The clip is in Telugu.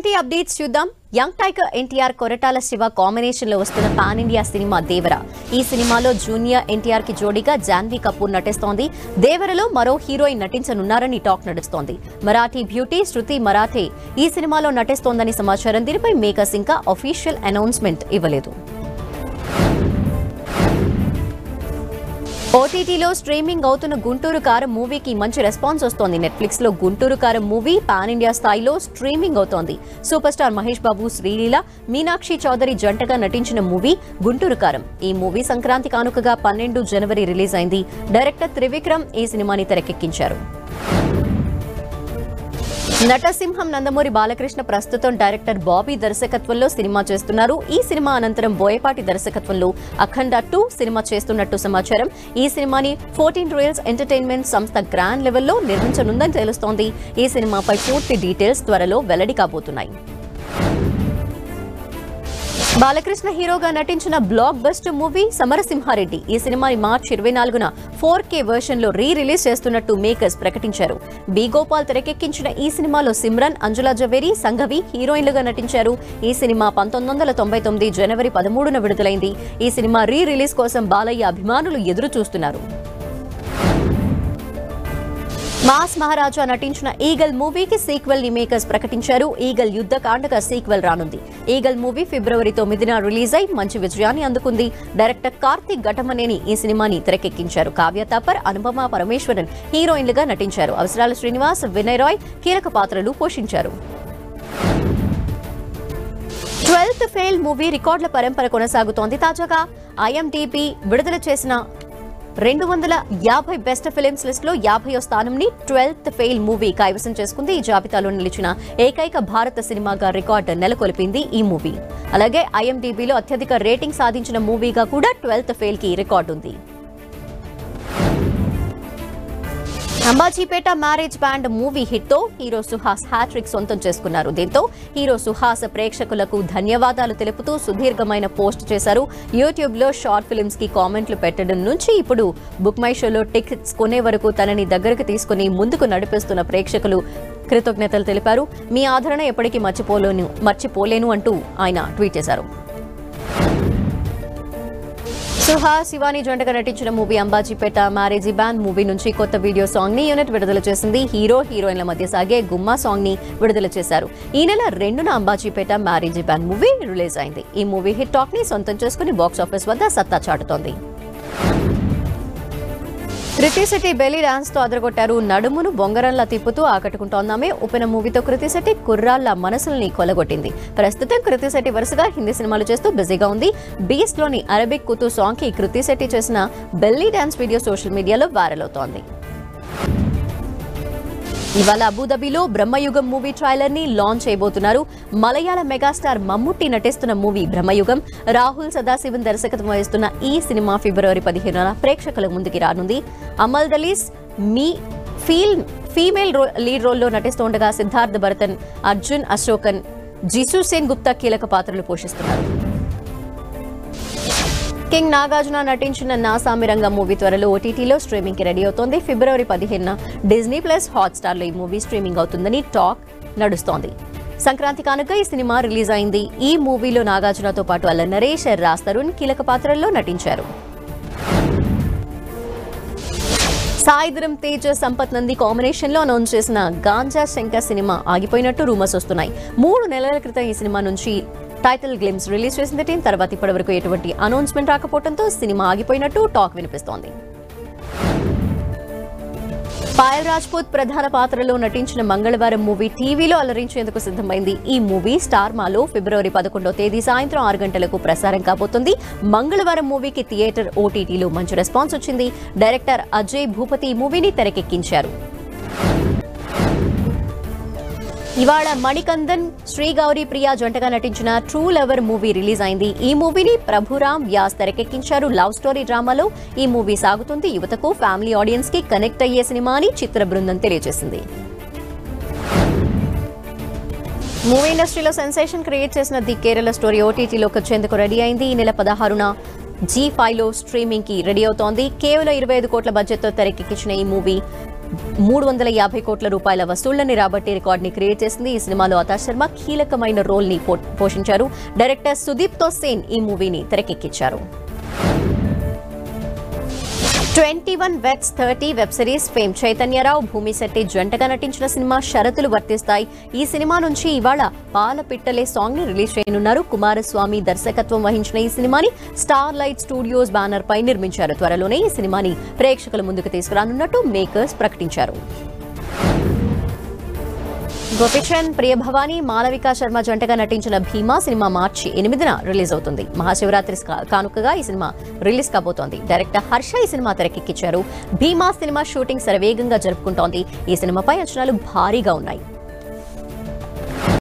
ఓటీటీ అప్డేట్స్ చూద్దాం young tiger NTR Koratala Siva combination లో వస్తున్న పాన్ ఇండియా సినిమా దేవర ఈ సినిమాలో జూనియర్ ఎన్టీఆర్ కి జోడీగా జాన్వీ కపూర్ నటిస్తోంది దేవరలో మరో హీరోయిన్ నటించనున్నారని టాక్ నడుస్తోంది మరాఠీ బ్యూటీ శృతి మరాఠే ఈ సినిమాలో నటిస్తోందని సమాచారం దీనిపై మేకర్స్ ఇంకా అఫీషియల్ అనౌన్స్మెంట్ ఇవ్వలేదు ఓటీటీలో స్ట్రీమింగ్ అవుతున్న గుంటూరు కారం మూవీకి మంచి రెస్పాన్స్ వస్తోంది నెట్ఫ్లిక్స్ లో Guntur Kaaram movie pan India స్థాయిలో స్ట్రీమింగ్ అవుతోంది సూపర్ స్టార్ మహేష్ బాబు శ్రీలీల మీనాక్షి చౌదరి జంటగా నటించిన మూవీ గుంటూరు కారం ఈ మూవీ సంక్రాంతి కానుకగా పన్నెండు జనవరి రిలీజ్ అయింది డైరెక్టర్ త్రివిక్రమ్ ఈ సినిమాని తెరకెక్కించారు నటసింహం నందమూరి బాలకృష్ణ ప్రస్తుతం డైరెక్టర్ బాబీ దర్శకత్వంలో సినిమా చేస్తున్నారు ఈ సినిమా అనంతరం బోయపాటి దర్శకత్వంలో అఖండ టూ సినిమా చేస్తున్నట్టు సమాచారం ఈ సినిమాని ఫోర్టీన్ రియల్స్ ఎంటర్టైన్మెంట్ సంస్థ గ్రాండ్ లెవెల్లో నిర్మించనుందని తెలుస్తోంది ఈ సినిమాపై పూర్తి డీటెయిల్స్ త్వరలో వెల్లడి కాబోతున్నాయి బాలకృష్ణ హీరోగా నటించిన బ్లాక్ బస్టర్ మూవీ సమరసింహారెడ్డి ఈ సినిమాని మార్చి ఇరవై నాలుగున ఫోర్ కే వర్షన్ లో రీ రిలీజ్ చేస్తున్నట్టు మేకర్స్ ప్రకటించారు బి గోపాల్ తెరకెక్కించిన ఈ సినిమాలో సిమ్రన్ అంజులా జవేరి సంఘవి హీరోయిన్లుగా నటించారు ఈ సినిమా పంతొమ్మిది వందల తొంభై తొమ్మిది జనవరి పదమూడున విడుదలైంది ఈ సినిమా రీ రిలీజ్ కోసం బాలయ్య అభిమానులు ఎదురు చూస్తున్నారు మాస్ మహారాజా నటించిన ఈగల్ మూవీకి సీక్వెల్ ని మేకర్స్ ప్రకటించారు ఈగల్ యుద్ధ కాండగా సీక్వెల్ రానుంది ఈగల్ మూవీ ఫిబ్రవరి తొమ్మిదిన రిలీజ్ అయి మంచి విజయాన్ని అందుకుంది డైరెక్టర్ కార్తీక్ ఘటమనేని ఈ సినిమాని తెరకెక్కించారు కావ్య తాపర్ అనుపమ పరమేశ్వరన్ హీరోయిన్లుగా నటించారు అవసరాల శ్రీనివాస్ వినయ్ రాయ్ కీలక పాత్రలు పోషించారు ట్వెల్త్ ఫెయిల్ మూవీ రికార్డుల పరంపర కొనసాగుతోంది తాజాగా ఐఎండిబి విడుదల చేసిన రెండు వందల యాభై బెస్ట్ ఫిలిమ్స్ లిస్ట్ లో యాభైవ స్థానంని ట్వెల్త్ ఫెయిల్ మూవీ కైవసం చేసుకుంది ఈ జాబితాలో నిలిచిన ఏకైక భారత సినిమాగా రికార్డు నెలకొల్పింది ఈ మూవీ అలాగే ఐఎండిబిలో అత్యధిక రేటింగ్ సాధించిన మూవీగా కూడా ట్వెల్త్ ఫెయిల్ కి రికార్డు ఉంది Ambajipeta marriage band movie hit తో హీరో సుహాస్ హ్యాట్రిక్ సొంతం చేసుకున్నారు దీంతో హీరో సుహాస్ ప్రేక్షకులకు ధన్యవాదాలు తెలుపుతూ సుదీర్ఘమైన పోస్ట్ చేశారు యూట్యూబ్ లో షార్ట్ ఫిల్మ్స్ కి కామెంట్లు పెట్టడం నుంచి ఇప్పుడు బుక్ మై షోలో టికెట్స్ కొనే వరకు తనని దగ్గరకు తీసుకుని ముందుకు నడిపిస్తున్న ప్రేక్షకులు కృతజ్ఞతలు తెలిపారు మీ ఆదరణ ఎప్పటికీ మర్చిపోలేను మర్చిపోలేను అంటూ ఆయన ట్వీట్ చేశారు సుహాస్ శివాని జంటగా నటించిన movie Ambajipeta marriage band movie నుంచి కొత్త వీడియో సాంగ్ ని యూనిట్ విడుదల చేసింది హీరో హీరోయిన్ల మధ్య సాగే గుమ్మా సాంగ్ ని విడుదల చేశారు ఈ నెల రెండున Ambajipeta marriage band movie release అయింది ఈ మూవీ హిట్ టాక్ ని సొంతం చేసుకుని బాక్స్ ఆఫీస్ వద్ద సత్తా చాటుతోంది కృతి శెట్టి బెలీ డాన్స్ తో అదరగొట్టారు నడుమును బొంగరంలా తిప్పుతూ ఆకట్టుకుంటోందామే ఉపెన మూవీతో కృతి శెట్టి కుర్రాళ్ల మనసుల్ని కొలగొట్టింది ప్రస్తుతం కృతి శెట్టి వరుసగా హిందీ సినిమాలు చేస్తూ బిజీగా ఉంది బీస్ట్ లోని అరబిక్ కుతు సాంగ్ కి కృతి శెట్టి చేసిన బెల్లీ డాన్స్ వీడియో సోషల్ మీడియాలో వైరల్ అవుతోంది ఇవాళ అబుదాబిలో బ్రహ్మయుగం మూవీ ట్రైలర్ ని లాంచ్ చేయబోతున్నారు మలయాళ మెగాస్టార్ మమ్ముట్టి నటిస్తున్న మూవీ బ్రహ్మయుగం రాహుల్ సదాశివన్ దర్శకత్వం వహిస్తున్న ఈ సినిమా ఫిబ్రవరి పదిహేనున ప్రేక్షకుల ముందుకి రానుంది అమల్ దలీస్ మీ ఫీల్ ఫీమేల్ రో లీడ్ రోల్లో నటిస్తుండగా సిద్ధార్థ్ భరతన్ అర్జున్ అశోకన్ జిసు సేన్ గుప్తా కీలక పాత్రలు పోషిస్తున్నారు కింగ్ నాగార్జున నటించిన నా సామిరంగ మూవీ త్వరలో ఓటీటీలో స్ట్రీమింగ్ కి రెడీ అవుతోంది ఫిబ్రవరి పదిహేనున డిజ్నీ ప్లస్ హాట్స్టార్ లో ఈ మూవీ స్ట్రీమింగ్ అవుతుందని టాక్ నడుస్తోంది సంక్రాంతి కానుక ఈ సినిమా రిలీజ్ అయింది ఈ మూవీలో నాగార్జునతో పాటు అల్ల నరేష్ రాజ్ తరుణ్ కీలక పాత్రల్లో నటించారు సాయిధరం తేజ్ సంపత్ నంది కాంబినేషన్ లో అనౌన్స్ చేసిన గాంజా శంకర్ సినిమా ఆగిపోయినట్టు రూమర్స్ వస్తున్నాయి మూడు నెలల క్రితం ఈ సినిమా నుంచి టైటిల్ గ్లిమ్స్ రిలీజ్ చేసింది టీం తర్వాత ఇప్పటి వరకు ఎటువంటి అనౌన్స్మెంట్ రాకపోవడంతో సినిమా ఆగిపోయినట్టు టాక్ వినిపిస్తోంది పాయల్ రాజ్పూత్ ప్రధాన పాత్రలో నటించిన మంగళవారం మూవీ టీవీలో అలరించేందుకు సిద్ధమైంది ఈ మూవీ స్టార్ మాలో ఫిబ్రవరి పదకొండో తేదీ సాయంత్రం ఆరు గంటలకు ప్రసారం కాబోతుంది మంగళవారం మూవీకి థియేటర్ ఓటీటీలో మంచి రెస్పాన్స్ వచ్చింది డైరెక్టర్ అజయ్ భూపతి ఈ మూవీని తెరకెక్కించారు ఇవాళ మణికందన్ శ్రీ గౌరీ ప్రియా జంటగా నటించిన ట్రూ లవర్ మూవీ రిలీజ్ అయింది ఈ మూవీని ప్రభురామ్ వ్యాస్ తెరకెక్కించారు లవ్ స్టోరీ డ్రామాలో ఈ మూవీ సాగుతుంది యువతకు ఫ్యామిలీ ఆడియన్స్ కి కనెక్ట్ అయ్యే సినిమా అని చిత్ర బృందం తెలియజేసింది మూవీ ఇండస్ట్రీలో సెన్సేషన్ క్రియేట్ చేసిన ది కేరళ స్టోరీ ఓటీటీలోకి వచ్చేందుకు రెడీ అయింది ఈ నెల పదహారున జీ ఫైవ్ లో స్ట్రీమింగ్ కి రెడీ అవుతోంది కేవలం ఇరవై ఐదు కోట్ల బడ్జెట్ తో తెరకెక్కించిన ఈ మూవీ మూడు వందల యాభై కోట్ల రూపాయల వసూళ్లని రాబట్టి రికార్డుని క్రియేట్ చేసింది ఈ సినిమాలో అతా శర్మ కీలకమైన రోల్ ని పో- పోషించారు డైరెక్టర్ సుదీప్ తో సేన్ ఈ మూవీని తెరకెక్కించారు twenty one weds thirty web series fame Chaitanyarao Bhoomi Shetty జంటగా నటించిన సినిమా షరతులు వర్తిస్తాయి ఈ సినిమా నుంచి ఇవాళ పాల పిట్టలే సాంగ్ ని రిలీజ్ చేయనున్నారు కుమారస్వామి దర్శకత్వం వహించిన ఈ సినిమాని స్టార్ లైట్ స్టూడియోస్ బ్యానర్ పై నిర్మించారు త్వరలోనే ఈ సినిమాని ప్రేక్షకుల ముందుకు తీసుకురానున్నట్టు మేకర్స్ ప్రకటించారు గోపిచంద్ ప్రియభవాని మాలవిక శర్మ జంటగా నటించిన భీమా సినిమా మార్చి ఎనిమిదిన రిలీజ్ అవుతుంది మహాశివరాత్రి కా- కానుకగా ఈ సినిమా రిలీజ్ కాబోతోంది డైరెక్టర్ హర్ష ఈ సినిమా తెరకెక్కించారు భీమా సినిమా షూటింగ్ శరవేగంగా జరుపుకుంటోంది ఈ సినిమాపై అంచనాలు భారీగా ఉన్నాయి